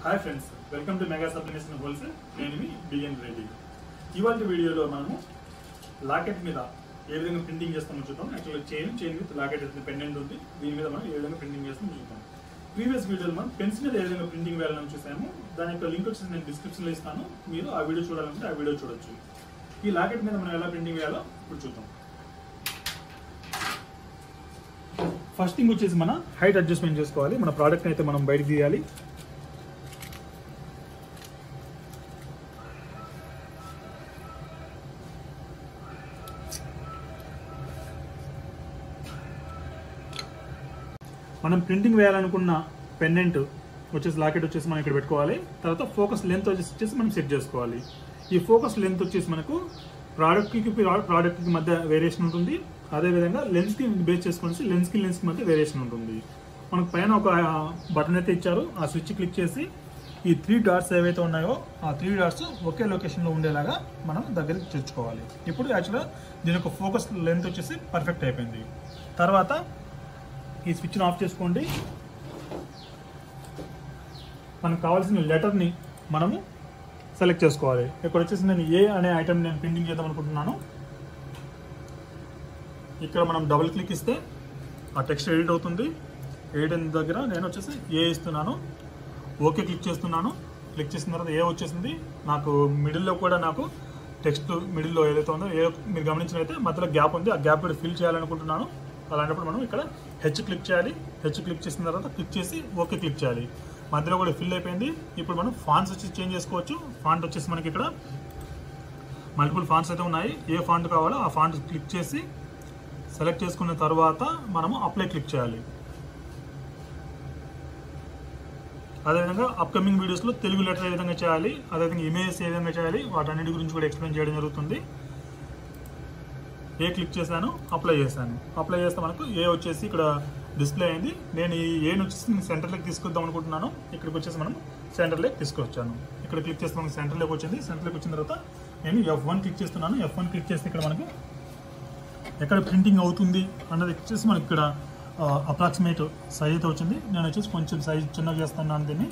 hi friends welcome to mega sublimation wholesale నేను మీ B N Reddy ఇవాళ వీడియోలో మనము లాకెట్ మీద ఏ విధంగా ప్రింటింగ్ చేస్తామో చూద్దాం యాక్చువల్గా chain chain with locket pendant ఉంది దీని మీద మనం ఏ విధంగా ప్రింటింగ్ చేస్తామో చూద్దాం ప్రీవియస్ వీడియోలో మనం పెన్స్ మీద ఏ విధంగా ప్రింటింగ్ వేయాలని చూసాము దాని యొక్క లింక్ వచ్చేసి నేను డిస్క్రిప్షన్లో ఇస్తాను మీరు ఆ వీడియో చూడాలంటే ఆ వీడియో చూడొచ్చు ఈ లాకెట్ మీద మనం ఎలా ప్రింటింగ్ వేయాలో ఇప్పుడు చూద్దాం ఫస్ట్ థింగ్ వచ్చేసి మన హైట్ అడ్జస్ట్మెంట్ చేసుకోవాలి మన ప్రోడక్ట్ అయితే మనం బయటకు తీయాలి మనం ప్రింటింగ్ వేయాలనుకున్న పెండెంట్ వచ్చేసి లాకెట్ వచ్చేసి మనం ఇక్కడ పెట్టుకోవాలి తర్వాత ఫోకస్ లెంత్ వచ్చేసి వచ్చేసి మనం సెట్ చేసుకోవాలి ఈ ఫోకస్ లెంత్ వచ్చేసి మనకు ప్రోడక్ట్కి ప్రోడక్ట్కి మధ్య వేరియేషన్ ఉంటుంది అదేవిధంగా లెన్స్కి బేస్ చేసుకొని లెన్స్కి లెన్స్కి మధ్య వేరియేషన్ ఉంటుంది మనకు పైన ఒక బటన్ అయితే ఇచ్చారు ఆ స్విచ్ క్లిక్ చేసి ఈ త్రీ డాట్స్ ఏవైతే ఉన్నాయో ఆ త్రీ డాట్స్ ఒకే లొకేషన్లో ఉండేలాగా మనం దగ్గరికి తెచ్చుకోవాలి ఇప్పుడు యాక్చువల్గా దీని యొక్క ఫోకస్ లెంత్ వచ్చేసి పర్ఫెక్ట్ అయిపోయింది తర్వాత ఈ స్విచ్ని ఆఫ్ చేసుకోండి మనకు కావాల్సిన లెటర్ని మనము సెలెక్ట్ చేసుకోవాలి ఇక్కడ వచ్చేసి నేను ఏ అనే ఐటమ్ నేను ప్రింటింగ్ చేద్దాం అనుకుంటున్నాను ఇక్కడ మనం డబుల్ క్లిక్ ఇస్తే ఆ టెక్స్ట్ ఎడిట్ అవుతుంది ఎడిట్ అయిన దగ్గర నేను వచ్చేసి ఏ ఇస్తున్నాను ఓకే క్లిక్ చేస్తున్నాను క్లిక్ చేసిన తర్వాత ఏ వచ్చేసింది నాకు మిడిల్లో కూడా నాకు టెక్స్ట్ మిడిల్లో ఏదైతే ఉందో ఏ మీరు గమనించినట్లయితే మధ్యలో గ్యాప్ ఉంది ఆ గ్యాప్ కూడా ఫిల్ చేయాలనుకుంటున్నాను అలాంటప్పుడు మనం ఇక్కడ హెచ్ క్లిక్ చేయాలి హెచ్ క్లిక్ చేసిన తర్వాత క్లిక్ చేసి ఓకే క్లిక్ చేయాలి మధ్యలో కూడా ఫిల్ అయిపోయింది ఇప్పుడు మనం ఫాంట్స్ వచ్చి చేంజ్ చేసుకోవచ్చు ఫాంట్ వచ్చేసి మనకి ఇక్కడ మల్టిపుల్ ఫాంట్స్ అయితే ఉన్నాయి ఏ ఫాంట్ కావాలో ఆ ఫాంట్ క్లిక్ చేసి సెలెక్ట్ చేసుకున్న తర్వాత మనము అప్లై క్లిక్ చేయాలి అదేవిధంగా అప్కమింగ్ వీడియోస్లో తెలుగు లెటర్ ఏ విధంగా చేయాలి అదేవిధంగా ఇమేజెస్ ఏ విధంగా చేయాలి వాటన్నిటి గురించి కూడా ఎక్స్ప్లెయిన్ చేయడం జరుగుతుంది ఏ క్లిక్ చేశాను అప్లై చేశాను అప్లై చేస్తే మనకు ఏ వచ్చేసి ఇక్కడ డిస్ప్లే అయింది నేను ఈ ఏని వచ్చేసి నేను సెంటర్లోకి తీసుకొద్దాం అనుకుంటున్నాను ఇక్కడికి వచ్చేసి మనం సెంటర్లోకి తీసుకొచ్చాను ఇక్కడ క్లిక్ చేస్తే మనకు సెంటర్లోకి వచ్చింది సెంటర్లోకి వచ్చిన తర్వాత నేను ఎఫ్ వన్ క్లిక్ చేస్తున్నాను ఎఫ్ వన్ క్లిక్ చేస్తే ఇక్కడ మనకు ఎక్కడ ప్రింటింగ్ అవుతుంది అన్నది వచ్చేసి మనకి ఇక్కడ అప్రాక్సిమేట్ సైజ్ అయితే వచ్చింది నేను వచ్చేసి కొంచెం సైజ్ చిన్నగా చేస్తున్నాను దీన్ని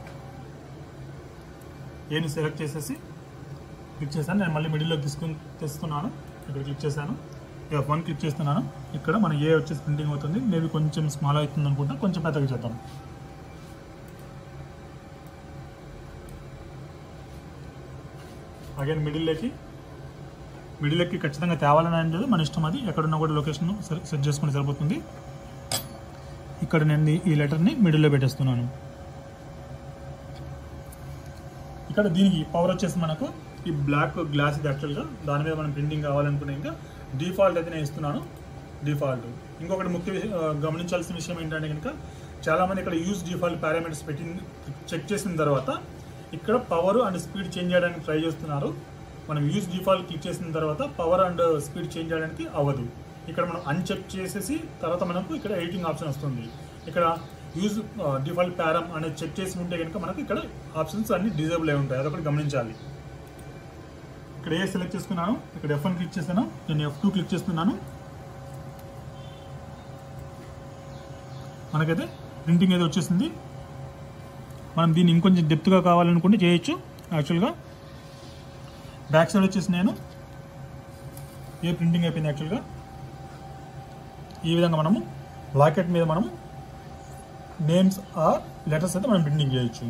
ఏని సెలెక్ట్ చేసేసి క్లిక్ చేశాను నేను మళ్ళీ మిడిల్లోకి తీసుకుని తెస్తున్నాను ఇక్కడ క్లిక్ చేశాను ఎఫ్ వన్ క్లిక్ చేస్తున్నాను ఇక్కడ మన ఏ వచ్చేసి ప్రింటింగ్ అవుతుంది మేబీ కొంచెం స్మాల్ అవుతుంది అనుకుంటా కొంచెం పెద్దగా చేద్దాం అగైన్ మిడిల్లోకి మిడిల్లోకి ఖచ్చితంగా తేవాలని అనేది మన ఇష్టం అది ఎక్కడున్నా కూడా లొకేషన్ సెట్ చేసుకుని సరిపోతుంది ఇక్కడ నేను ఈ లెటర్ని మిడిల్లో పెట్టేస్తున్నాను ఇక్కడ దీనికి పవర్ వచ్చేసి మనకు ఈ బ్లాక్ గ్లాస్ ఇది యాక్చువల్గా దాని మీద మనం ప్రింటింగ్ కావాలనుకునే ఇంకా డిఫాల్ట్ అయితే నేను ఇస్తున్నాను డిఫాల్ట్ ఇంకొకటి ముఖ్య విషయం, ఆ, గమనించాల్సిన విషయం ఏంటంటే కనుక చాలామంది ఇక్కడ యూజ్ డిఫాల్ట్ పారామీటర్స్ పెట్టి చెక్ చేసిన తర్వాత ఇక్కడ పవర్ అండ్ స్పీడ్ చేంజ్ చేయడానికి ట్రై చేస్తున్నారు మనం యూజ్ డిఫాల్ట్ క్లిక్ చేసిన తర్వాత పవర్ అండ్ స్పీడ్ చేంజ్ చేయడానికి అవ్వదు ఇక్కడ మనం అన్చెక్ చేసేసి తర్వాత మనకు ఇక్కడ ఎడిటింగ్ ఆప్షన్ వస్తుంది ఇక్కడ యూజ్ డిఫాల్ట్ పారామ్ అనేది చెక్ చేసి ఉంటే కనుక మనకు ఇక్కడ ఆప్షన్స్ అన్ని డిజేబుల్ అయి ఉంటాయి అదొకటి గమనించాలి ఇక్కడ ఏ సెలెక్ట్ చేసుకున్నాను ఇక్కడ ఎఫ్ వన్ క్లిక్ చేస్తాను నేను ఎఫ్ టూ క్లిక్ చేస్తున్నాను మనకైతే ప్రింటింగ్ అయితే వచ్చేసింది మనం దీన్ని ఇంకొంచెం డెప్త్గా కావాలనుకుంటే చేయొచ్చు యాక్చువల్గా బ్యాక్ సైడ్ వచ్చేసి నేను ఏ ప్రింటింగ్ అయిపోయింది యాక్చువల్గా ఈ విధంగా మనము లాకెట్ మీద మనము నేమ్స్ ఆర్ లెటర్స్ అయితే మనం ప్రింటింగ్ చేయొచ్చు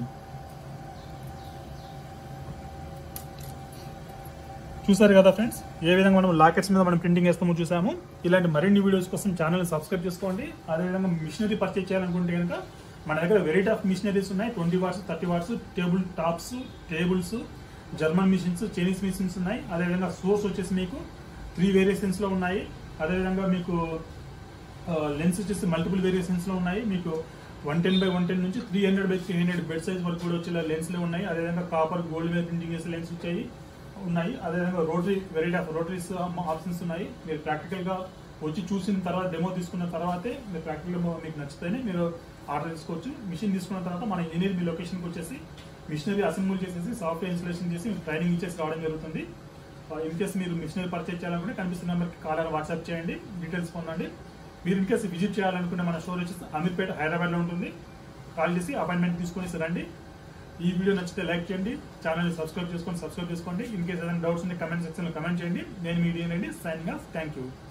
చూసారు కదా ఫ్రెండ్స్ ఏ విధంగా మనం లాకెట్స్ మీద మనం ప్రింటింగ్ వేస్తామో చూసాము ఇలాంటి మరిన్ని వీడియోస్ కోసం ఛానల్ సబ్స్క్రైబ్ చేసుకోండి అదేవిధంగా మిషనరీ పర్చేజ్ చేయాలనుకుంటే కనుక మన దగ్గర వెరైటీ ఆఫ్ మిషనరీస్ ఉన్నాయి twenty watts thirty watts table tops tables German machines Chinese machines ఉన్నాయి అదేవిధంగా సోర్స్ వచ్చేసి మీకు త్రీ వేరియేషన్స్లో ఉన్నాయి అదేవిధంగా మీకు లెన్స్ వచ్చేసి మల్టిపుల్ వేరియేషన్స్లో ఉన్నాయి మీకు one ten by one ten నుంచి three hundred by three hundred bed size వరకు కూడా వచ్చే లెన్స్లు ఉన్నాయి అదేవిధంగా కాపర్ గోల్డ్ మీద ప్రింటింగ్ చేసే లెన్స్ వచ్చాయి ఉన్నాయి అదేవిధంగా rotary variety of rotaries options ఉన్నాయి మీరు ప్రాక్టికల్గా వచ్చి చూసిన తర్వాత డెమో తీసుకున్న తర్వాతే మీరు ప్రాక్టికల్ మీకు నచ్చితేనే మీరు ఆర్డర్ తీసుకోవచ్చు మిషన్ తీసుకున్న తర్వాత మన ఇంజనీర్ మీ లొకేషన్కి వచ్చేసి మిషనరీ అసెంబుల్ చేసేసి సాఫ్ట్వేర్ ఇన్స్టాలేషన్ చేసి మీకు ట్రైనింగ్ ఇచ్చేసి రావడం జరుగుతుంది ఇన్ కేస్ మీరు మిషనరీ పర్చేజ్ చేయాలనుకుంటే కనిపిస్తున్న నెంబర్కి కాల్ అని వాట్సాప్ చేయండి డీటెయిల్స్ పొందండి మీరు ఇన్ కేసు విజిట్ చేయాలనుకుంటే మన స్టోర్ వచ్చేసి అమీర్పేట హైదరాబాద్లో ఉంటుంది కాల్ చేసి అపాయింట్మెంట్ తీసుకుని రండి ఈ వీడియో నచ్చితే లైక్ చేయండి ఛానల్ సబ్స్క్రైబ్ చేసుకోండి సబ్స్క్రైబ్ చేసుకోండి ఇన్ కేస్ ఏదైనా డౌట్స్ ఉంటే కమెంట్ సెక్షన్ లో కమెంట్ చేయండి నేను మీ వీడియో సైన్ గా థ్యాంక్ యూ